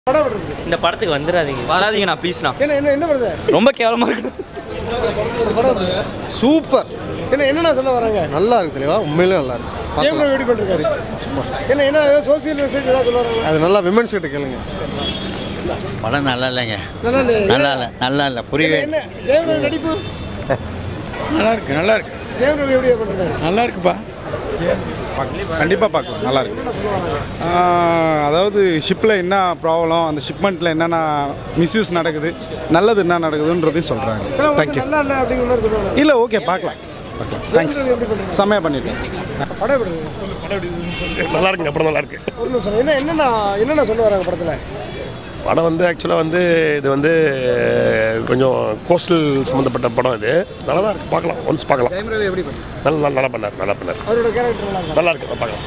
படம் வருது இந்த படத்துக்கு வந்துடாதீங்க வராதீங்கண்ணா ப்ளீஸ்ண்ணா என்ன என்ன என்ன வருது ரொம்ப கேவலமாக இருக்கு சூப்பர் என்ன என்னண்ணா சொல்ல வராங்க நல்லா இருக்கு தெளிவா உண்மையிலே நல்லா இருக்கு கேம்ல பார்க்கலாம். ரெடி பண்ணிருக்காரு என்ன என்ன ஏதோ சோசியல் மெசேஜ் ஏதாவது சொல்ல வராங்க அது நல்லா விமன்ஸ் கிட்ட கேளுங்க படம் நல்லா இல்லைங்க நல்லா இல்லையே. நல்லா இல்லை நல்லா இல்லை புரியவே என்ன ஜெயம் ரவி நடிப்பு நல்லா இருக்கு நல்லா இருக்கு ஜெயம் ரவி எப்படியா பண்ணிருக்காரு நல்லா இருக்குப்பா கண்டிப்பாக பார்க்கலாம் நல்லா இருக்கு என்ன சொல்ல வராங்க ஆஹ், அதாவது ஷிப்பில் என்ன ப்ராப்ளம் அந்த ஷிப்மெண்ட்டில் என்னென்ன மிஸ்யூஸ் நடக்குது நல்லது என்ன நடக்குதுன்றதையும் சொல்கிறாங்க சில வந்து தேங்க்யூ நல்லா இல்லை அப்படிங்கிற மாதிரி சொல்லுவாங்க இல்லை ஓகே பார்க்கலாம் பார்க்கலாம் தேங்க்ஸ் ஜெயம் ரவி எப்படி பண்ணிருக்காரு செம்மையாக பண்ணிட்டேன் படம் எப்படி இருக்கு? நல்லா இருக்குங்க படம் நல்லா இருக்கு ஒரு நிமிஷம் என்ன என்னண்ணா என்னண்ணா சொல்ல வராங்க படத்துல படம் வந்து ஆக்சுவலாக வந்து இது வந்து கொஞ்சம் கோஸ்டல் சம்மந்தப்பட்ட படம் இது நல்லா தான் இருக்கு பார்க்கலாம் ஒன்ஸ் பார்க்கலாம் ஜெயம் ரவி எப்படி பண்ணி நல்லா நல்லா நல்லா பண்ணார் நல்லா பண்ணார் அவரோட கேரக்டர் நல்லா இருக்கா நல்லா இருக்கு பார்க்கலாம்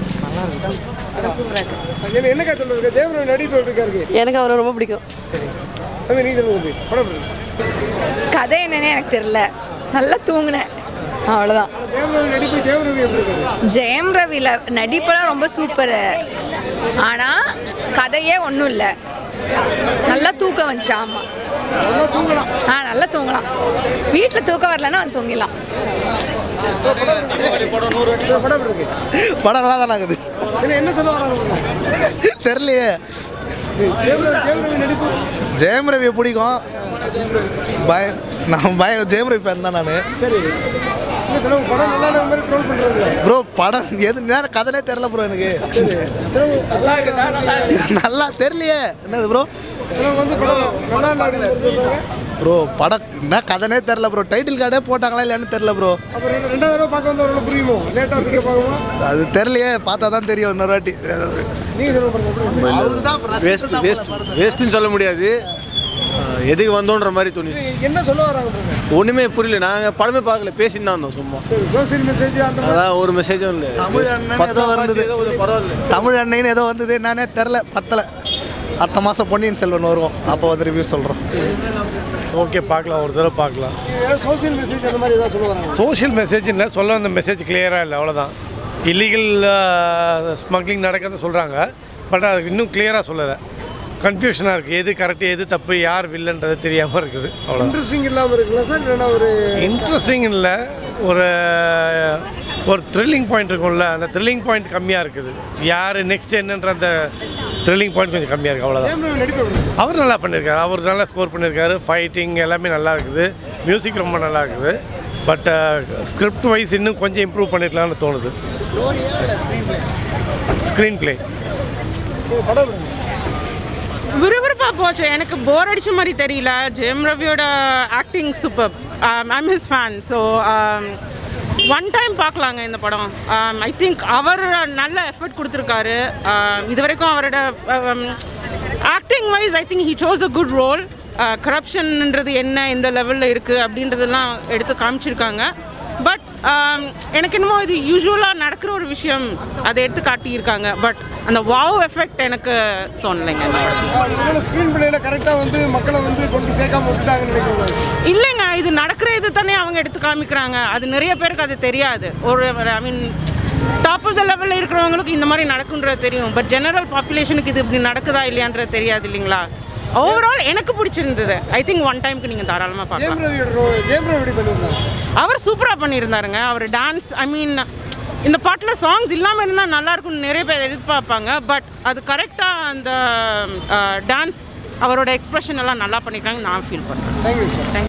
என்ன என்னக்கா சொல்லுங்க ஜெயம் ரவி நடிப்பு எப்படி இருக்கு எனக்கு அவரை ரொம்ப பிடிக்கும் தம்பி நீ சொல்லுங்க தம்பி படம் எப்படி இருக்கு? கதை என்னன்னே எனக்கு தெரியல நல்லா தூங்கினேன் அவ்வளோதான் ஜெயம் ரவி நடிப்பு ஜெயம் ரவி எப்படி இருக்காரு ஜெயம் ரவில நடிப்பெல்லாம் ரொம்ப சூப்பரு ஆனால் கதையே ஒன்றும் இல்லை நல்லா தூக்கம் வந்துச்சு ஆமாம் நல்லா தூங்கலாம் ஆ நல்லா தூங்கலாம் வீட்டில் தூக்கம் வரலன்னா வந்து தூங்கிடலாம் இந்த படம் எப்படி இருக்கு படம் நல்லா தானே ஆகுது என்ன என்ன சொல்ல வராங்க தெரியலையே ஜெயம் ரவி ஜெயம் ரவி நடிப்பு ஜெயம் ரவியை பிடிக்கும் பய நான் பய ஜெயம் ரவி ஃபேன் தான் நான் சரி என்ன சில படம் நல்லா இல்லாத மாதிரி ட்ரோல் பண்றாங்களே ப்ரோ படம் எது நேரம் கதனே தெரில ப்ரோ எனக்கு சில நல்லா நல்லா தெரியலையே என்னது ப்ரோ சில வந்து படம் நல்லா இல்லை அப்படின்னு சொல்றாங்க ப்ரோ படம் என்ன கதனே தெரில ப்ரோ டைட்டில் கார்டே போட்டாங்களா இல்லையான்னு தெரில ப்ரோ அப்புறம் ரெண்டு- ரெண்டாவது தடவை பார்க்க வந்தவர்களுக்கு புரியுமோ லேட்டாக இருக்க பார்க்குமா அது தெரியலையே பார்த்தா தான் தெரியும் இன்னொரு வாட்டி நீங்க சொல்ல பாருங்க எப்படி இருக்கு? அவரு தான் வேஸ்ட் வேஸ்ட் வேஸ்ட்டுன்னு சொல்ல முடியாது அஹ் எதுக்கு வந்தோன்ற மாதிரி தோணுச்சு என்ன சொல்ல வராங்க பாருங்க ஒன்றுமே புரியல நாங்கள் படமே பார்க்கல பேசிட்டு தான் இருந்தோம் சும்மா சரி சோசியல் மெசேஜ் அந்த மாதிரி அதான் ஒரு மெசேஜும் இல்லை தமிழ் அண்ணன் First ஏதோ half வந்தது ஆச்சு, ஏதோ கொஞ்சம் பரவாயில்ல தமிழ் அண்ணன் ஏதோ வந்தது என்னன்னே தெரில பத்தலை அடுத்த மாதம் பொன்னியின் செல்வன் வருவோம் அப்போ வந்து ரிவ்யூ சொல்கிறோம் ஓகே பார்க்கலாம் ஒரு தடவை பார்க்கலாம் சோசியல் மெசேஜ் அந்த மாதிரி ஏதாவது சொல்ல வராங்க சோஷியல் மெசேஜ் இல்லை சொல்ல வந்த மெசேஜ் கிளியராக இல்லை அவ்வளோதான் இல்லீகல் ஸ்மக்லிங் நடக்கிறத சொல்கிறாங்க பட் அது இன்னும் கிளியராக சொல்லலை கன்ஃபியூஷனாக இருக்குது எது கரெக்டு எது தப்பு யார் வில்லன்றது தெரியாமல் இருக்குது அவ்வளோதான் இன்ட்ரெஸ்டிங் இல்லாமல் இருக்குல்ல சார் இல்லைன்னா ஒரு இன்ட்ரெஸ்டிங் இல்லை ஒரு ஒரு த்ரில்லிங் பாயிண்ட் இருக்கும்ல அந்த த்ரில்லிங் பாயிண்ட் கம்மியாக இருக்குது யார் நெக்ஸ்ட் என்னன்ற அந்த த்ரில்லிங் பாயிண்ட் கொஞ்சம் கம்மியாக இருக்குது அவ்வளோதான் கேம் நடிப்பு எப்படி இருக்கு? அவர் நல்லா பண்ணியிருக்காரு அவர் நல்லா ஸ்கோர் பண்ணியிருக்காரு ஃபைட்டிங் எல்லாமே நல்லா இருக்குது மியூசிக் ரொம்ப நல்லா இருக்குது பட் ஸ்கிரிப்ட் வைஸ் இன்னும் கொஞ்சம் இம்ப்ரூவ் பண்ணிருக்கலாம்னு தோணுது ஸ்க்ரீன் ப்ளே படம் எப்படி இருக்கு? விறுவிறுப்பா போச்சு எனக்கு போர் அடிச்ச மாதிரி தெரியல ஜெயம் ரவியோட acting super I'm his fan so one time பார்க்கலாங்க இந்த படம் ஐ திங்க் அவர் நல்ல எஃபர்ட் கொடுத்துருக்காரு Um, இது வரைக்கும் அவரோட acting wise I think he shows a good role கரப்ஷன்ன்றது என்ன எந்த லெவலில் இருக்குது அப்படின்றதெல்லாம் எடுத்து காமிச்சிருக்காங்க பட் எனக்கு என்னமோ இது யூஸ்வலாக நடக்கிற ஒரு விஷயம் அதை எடுத்து காட்டியிருக்காங்க பட் அந்த வாவ் எஃபெக்ட் எனக்கு தோணலைங்க ஒருவேளை ஸ்க்ரீன் பிளேல கரெக்டாக வந்து மக்களை வந்து கொண்டு சேர்க்காம விட்டுட்டாங்கன்னு நினைக்கிறேன் இல்லைங்க இது நடக்கிற இது தானே அவங்க எடுத்து காமிக்கிறாங்க அது நிறைய பேருக்கு அது தெரியாது ஒரு ஐ மீன் டாப் ஆஃப் த லெவலில் இருக்கிறவங்களுக்கு இந்த மாதிரி நடக்குன்றது தெரியும் பட் ஜெனரல் பாப்புலேஷனுக்கு இது இப்படி நடக்குதா இல்லையான்றது தெரியாது இல்லைங்களா ஓவரால் எனக்கு பிடிச்சிருந்தது ஐ திங்க் ஒன் டைம்க்கு நீங்கள் தாராளமாக பார்க்கலாம் ஜெயம் ரவியோட role- ஜெயம் ரவி எப்படி பண்ணியிருந்தாங்க அவர் சூப்பராக பண்ணியிருந்தாருங்க அவர் டான்ஸ் ஐ மீன் இந்த பாட்டில் சாங்ஸ் இல்லாமல் இருந்தால் நல்லா இருக்கும்னு நிறைய பேர் எதிர்பார்ப்பாங்க பட் அது கரெக்டாக அந்த டான்ஸ் அவரோட எக்ஸ்பிரஷன் எல்லாம் நல்லா பண்ணியிருக்காங்க நான் ஃபீல் பண்ணுறேன் தேங்க்யூ சார்